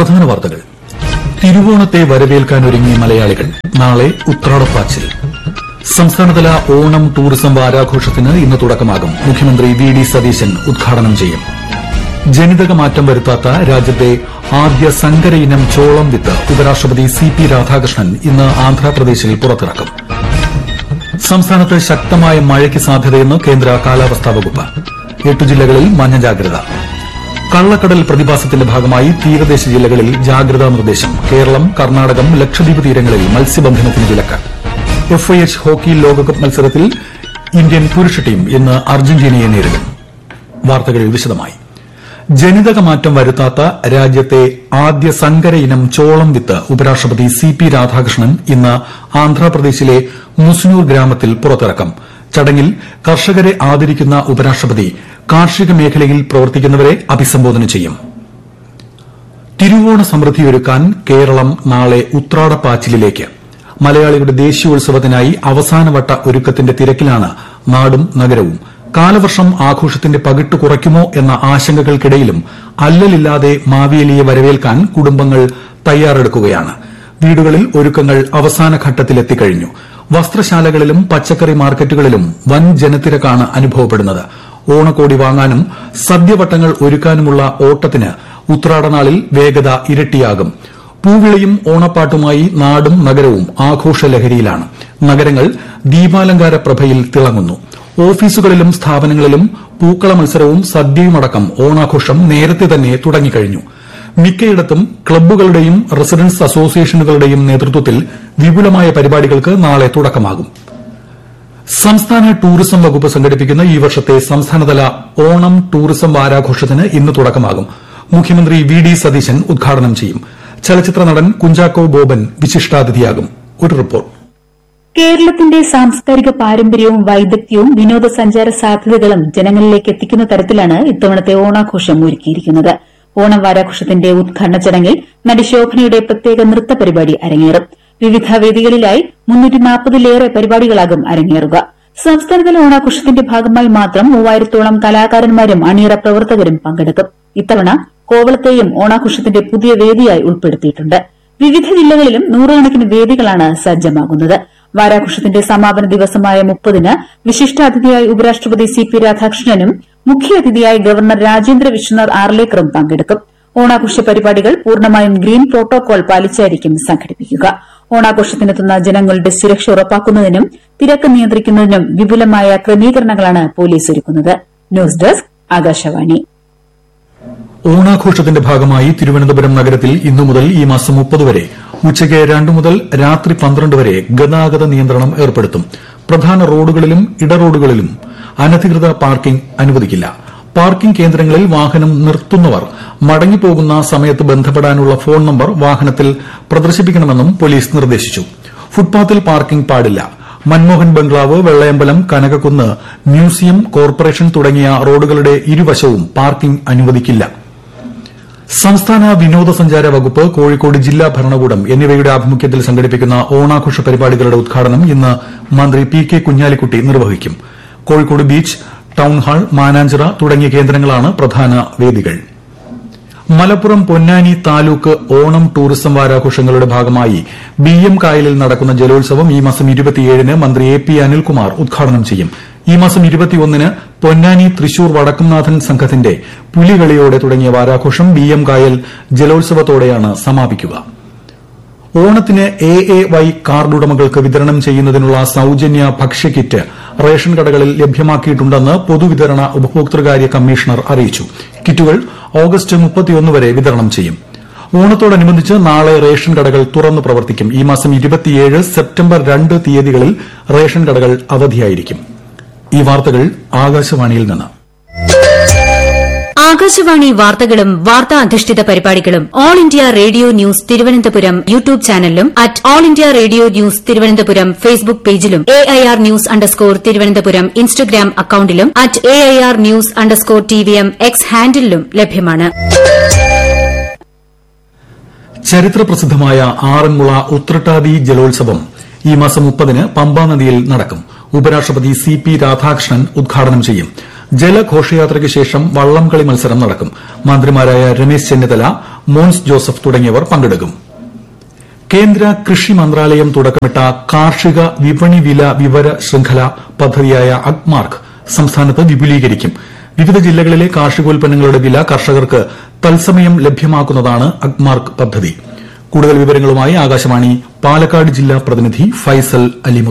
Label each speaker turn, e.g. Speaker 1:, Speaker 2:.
Speaker 1: പ്രധാന വാർത്തകൾ തിരുവോണത്തെ വരവേൽക്കാനൊരുങ്ങി മലയാളികൾ നാളെ ഉത്രാടപ്പാച്ചിൽ സംസ്ഥാനതല ഓണം ടൂറിസം വാരാഘോഷത്തിന് ഇന്ന് തുടക്കമാകും മുഖ്യമന്ത്രി വി ഡി സതീശൻ ഉദ്ഘാടനം ചെയ്യും ജനിതക മാറ്റം വരുത്താത്ത രാജ്യത്തെ ആദ്യ സങ്കര ഇനം ചോളം വിത്ത് ഉപരാഷ്ട്രപതി സി പി രാധാകൃഷ്ണൻ ഇന്ന് ആന്ധ്രാപ്രദേശിൽ പുറത്തിറക്കും സംസ്ഥാനത്ത് ശക്തമായ മഴയ്ക്ക് സാധ്യതയെന്ന് കേന്ദ്ര കാലാവസ്ഥാ വകുപ്പ് എട്ട് ജില്ലകളിൽ മഞ്ഞ ജാഗ്രത കള്ളക്കടൽ പ്രതിഭാസത്തിന്റെ ഭാഗമായി തീരദേശ ജില്ലകളിൽ ജാഗ്രതാ നിർദ്ദേശം കേരളം കർണാടകം ലക്ഷദ്വീപ് തീരങ്ങളിൽ മത്സ്യബന്ധനത്തിന് വിലക്ക് എഫ്ഐഎച്ച് ഹോക്കി ലോകകപ്പ് മത്സരത്തിൽ ഇന്ത്യൻ പുരുഷ ടീം ഇന്ന് അർജന്റീനയെ നേരിടും വാർത്തകൾ വിശദമായി ജനിതക മാറ്റം വരുത്താത്ത രാജ്യത്തെ ആദ്യ സങ്കര ഇനം ചോളം വിത്ത് ഉപരാഷ്ട്രപതി സി പി രാധാകൃഷ്ണൻ ഇന്ന് ആന്ധ്രാപ്രദേശിലെ മുസ്നൂർ ഗ്രാമത്തിൽ പുറത്തിറക്കും ചടങ്ങിൽ കർഷകരെ ആദരിക്കുന്ന ഉപരാഷ്ട്രപതി കാർഷിക മേഖലയിൽ പ്രവർത്തിക്കുന്നവരെ അഭിസംബോധന ചെയ്യും തിരുവോണ സമൃദ്ധിയൊരുക്കാൻ കേരളം നാളെ ഉത്രാടപ്പാച്ചിലിലേക്ക് മലയാളികളുടെ ദേശീയോത്സവത്തിനായി അവസാനവട്ട ഒരുക്കത്തിന്റെ തിരക്കിലാണ് നാടും നഗരവും കാലവർഷം ആഘോഷത്തിന്റെ പകിട്ട് കുറയ്ക്കുമോ എന്ന ആശങ്കകൾക്കിടയിലും അല്ലലില്ലാതെ മാവേലിയെ വരവേൽക്കാൻ കുടുംബങ്ങൾ തയ്യാറെടുക്കുകയാണ് വീടുകളിൽ ഒരുക്കങ്ങൾ അവസാന ഘട്ടത്തിലെത്തിക്കഴിഞ്ഞു വസ്ത്രശാലകളിലും പച്ചക്കറി മാർക്കറ്റുകളിലും വൻ ജനത്തിരക്കാണ് അനുഭവപ്പെടുന്നത് ഓണക്കോടി വാങ്ങാനും സദ്യവട്ടങ്ങൾ ഒരുക്കാനുമുള്ള ഓട്ടത്തിന് ഉത്രാടനാളിൽ വേഗത ഇരട്ടിയാകും പൂവിളിയും ഓണപ്പാട്ടുമായി നാടും നഗരവും ആഘോഷലഹരിയിലാണ് നഗരങ്ങൾ ദീപാലങ്കാര പ്രഭയിൽ തിളങ്ങുന്നു ഓഫീസുകളിലും സ്ഥാപനങ്ങളിലും പൂക്കള മത്സരവും സദ്യയുമടക്കം ഓണാഘോഷം നേരത്തെ തന്നെ തുടങ്ങിക്കഴിഞ്ഞു മിക്കയിടത്തും ക്ലബ്ബുകളുടെയും റെസിഡൻസ് അസോസിയേഷനുകളുടെയും നേതൃത്വത്തിൽ വിപുലമായ പരിപാടികൾക്ക് നാളെ തുടക്കമാകും സംസ്ഥാന ടൂറിസം വകുപ്പ് സംഘടിപ്പിക്കുന്ന ഈ വർഷത്തെ സംസ്ഥാനതല ഓണം ടൂറിസം വാരാഘോഷത്തിന് ഇന്ന് തുടക്കമാകും മുഖ്യമന്ത്രി വി ഡി സതീശൻ ഉദ്ഘാടനം ചെയ്യും ചലച്ചിത്ര നടൻ കുഞ്ചാക്കോ ബോബൻ വിശിഷ്ടാതിഥിയാകും ഒരു റിപ്പോർട്ട്
Speaker 2: കേരളത്തിന്റെ സാംസ്കാരിക പാരമ്പര്യവും വൈദഗ്ധ്യവും വിനോദസഞ്ചാര സാധ്യതകളും ജനങ്ങളിലേക്ക് എത്തിക്കുന്ന തരത്തിലാണ് ഇത്തവണത്തെ ഓണാഘോഷം ഒരുക്കിയിരിക്കുന്നത് ഓണം വാരാഘോഷത്തിന്റെ ഉദ്ഘാടന ചടങ്ങിൽ നടി ശോഭനയുടെ പ്രത്യേക നൃത്ത പരിപാടി അരങ്ങേറും വിവിധ വേദികളിലായി മുന്നൂറ്റിനാൽപ്പതിലേറെ പരിപാടികളാകും അരങ്ങേറുക സംസ്ഥാനതല ഓണാഘോഷത്തിന്റെ ഭാഗമായി മാത്രം മൂവായിരത്തോളം കലാകാരന്മാരും അണിയറ പ്രവർത്തകരും പങ്കെടുക്കും ഇത്തവണ കോവളത്തെയും ഓണാഘോഷത്തിന്റെ പുതിയ വേദിയായി ഉൾപ്പെടുത്തിയിട്ടുണ്ട് വിവിധ ജില്ലകളിലും നൂറുകണക്കിന് വേദികളാണ് സജ്ജമാകുന്നത് വാരാഘോഷത്തിന്റെ സമാപന ദിവസമായ മുപ്പതിന് വിശിഷ്ടാതിഥിയായി ഉപരാഷ്ട്രപതി സി പി രാധാകൃഷ്ണനും മുഖ്യാതിഥിയായി ഗവർണർ രാജേന്ദ്ര വിശ്വനാഥ് ആർലേക്കറും പങ്കെടുക്കും ഓണാഘോഷ പരിപാടികൾ പൂർണ്ണമായും ഗ്രീൻ പ്രോട്ടോകോൾ പാലിച്ചായിരിക്കും സംഘടിപ്പിക്കുക ഓണാഘോഷത്തിനെത്തുന്ന ജനങ്ങളുടെ സുരക്ഷ ഉറപ്പാക്കുന്നതിനും തിരക്ക് നിയന്ത്രിക്കുന്നതിനും വിപുലമായ ക്രമീകരണങ്ങളാണ് പോലീസ് ഒരുക്കുന്നത് ന്യൂസ് ഡെസ്ക് ആകാശവാണി
Speaker 1: ഓണാഘോഷത്തിന്റെ ഭാഗമായി തിരുവനന്തപുരം നഗരത്തിൽ ഇന്നു മുതൽ ഈ മാസം മുപ്പത് വരെ ഉച്ചയ്ക്ക് രണ്ട് മുതൽ രാത്രി പന്ത്രണ്ട് വരെ ഗതാഗത നിയന്ത്രണം ഏർപ്പെടുത്തും പ്രധാന റോഡുകളിലും ഇടറോഡുകളിലും അനധികൃത പാർക്കിംഗ് അനുവദിക്കില്ല പാർക്കിംഗ് കേന്ദ്രങ്ങളിൽ വാഹനം നിർത്തുന്നവർ മടങ്ങിപ്പോകുന്ന സമയത്ത് ബന്ധപ്പെടാനുള്ള ഫോൺ നമ്പർ വാഹനത്തിൽ പ്രദർശിപ്പിക്കണമെന്നും പോലീസ് നിർദ്ദേശിച്ചു ഫുട്പാത്തിൽ പാർക്കിംഗ് പാടില്ല Manmohan bungalow Vellayambalam Kanakakkunnu museum corporation തുടങ്ങിയ റോഡുകളുടെ ഇരുവശവും പാർക്കിംഗ് അനുവദിക്കില്ല സംസ്ഥാന വിനോദസഞ്ചാര വകുപ്പ് കോഴിക്കോട് ജില്ലാ ഭരണകൂടം എന്നിവയുടെ ആഭിമുഖ്യത്തിൽ സംഘടിപ്പിക്കുന്ന ഓണാഘോഷ പരിപാടികളുടെ ഉദ്ഘാടനം ഇന്ന് മന്ത്രി പി കെ കുഞ്ഞാലിക്കുട്ടി നിർവഹിക്കും കോഴിക്കോട് ബീച്ച് ടൌൺഹാൾ മാനാഞ്ചിറ തുടങ്ങിയ കേന്ദ്രങ്ങളാണ് പ്രധാന വേദികൾ മലപ്പുറം പൊന്നാനി താലൂക്ക് ഓണം ടൂറിസം വാരാഘോഷങ്ങളുടെ ഭാഗമായി ബി എം കായലിൽ നടക്കുന്ന ജലോത്സവം ഈ മാസം ഇരുപത്തിയേഴിന് മന്ത്രി എ പി അനിൽകുമാർ ഉദ്ഘാടനം ചെയ്യും ഈ മാസം ഇരുപത്തിയൊന്നിന് പൊന്നാനി തൃശൂർ വടക്കുംനാഥൻ സംഘത്തിന്റെ പുലികളിയോടെ തുടങ്ങിയ വാരാഘോഷം ബി എം കായൽ ജലോത്സവത്തോടെയാണ് സമാപിക്കുക ഓണത്തിന് എ എ വൈ കാർഡുടമകൾക്ക് വിതരണം ചെയ്യുന്നതിനുള്ള സൌജന്യ ഭക്ഷ്യക്കിറ്റ് റേഷൻ കടകളിൽ ലഭ്യമാക്കിയിട്ടുണ്ടെന്ന് പൊതുവിതരണ ഉപഭോക്തൃകാര്യ കമ്മീഷണർ അറിയിച്ചു കിറ്റുകൾ ഓഗസ്റ്റ് മുപ്പത്തിയൊന്ന് വരെ വിതരണം ചെയ്യും ഓണത്തോടനുബന്ധിച്ച് നാളെ റേഷൻ കടകൾ തുറന്നു പ്രവർത്തിക്കും ഈ മാസം ഇരുപത്തിയേഴ് സെപ്റ്റംബർ രണ്ട് തീയതികളിൽ റേഷൻ കടകൾ അവധിയായിരിക്കും ഈ വാർത്തകൾ ആകാശവാണിയിൽ നിന്ന്
Speaker 3: ആകാശവാണി വാർത്തകളും വാർത്താ അധിഷ്ഠിത പരിപാടികളും All India Radio news Thiruvananthapuram YouTube ചാനലിലും at All India Radio news Thiruvananthapuram Facebook പേജിലും A I R news underscore Thiruvananthapuram Instagram അക്കൌണ്ടിലും at A I R news underscore T V M X ഹാൻഡിലും ലഭ്യമാണ്
Speaker 1: ചരിത്ര പ്രസിദ്ധമായ ആറന്മുള ഉത്രട്ടാതി ജലോത്സവം ഈ മാസം മുപ്പതിന് പമ്പാ നദിയിൽ നടക്കും ഉപരാഷ്ട്രപതി സി പി രാധാകൃഷ്ണൻ ഉദ്ഘാടനം ചെയ്യും ജലഘോഷയാത്രയ്ക്ക് ശേഷം വള്ളംകളി മത്സരം നടക്കും മന്ത്രിമാരായ രമേശ് ചെന്നിത്തല മോൻസ് ജോസഫ് തുടങ്ങിയവർ പങ്കെടുക്കും കേന്ദ്ര കൃഷി മന്ത്രാലയം തുടക്കമിട്ട കാർഷിക വിപണി വില വിവര ശൃംഖല പദ്ധതിയായ അഗ്മാർക്ക് സംസ്ഥാനത്ത് വിപുലീകരിക്കും വിവിധ ജില്ലകളിലെ കാർഷികോൽപ്പന്നങ്ങളുടെ വില കർഷകർക്ക് തത്സമയം ലഭ്യമാക്കുന്നതാണ് അഗ്മാർക്ക് പദ്ധതി കൂടുതൽ വിവരങ്ങളുമായി ആകാശവാണി പാലക്കാട് ജില്ലാ പ്രതിനിധി ഫൈസൽ അലിമുത്ത്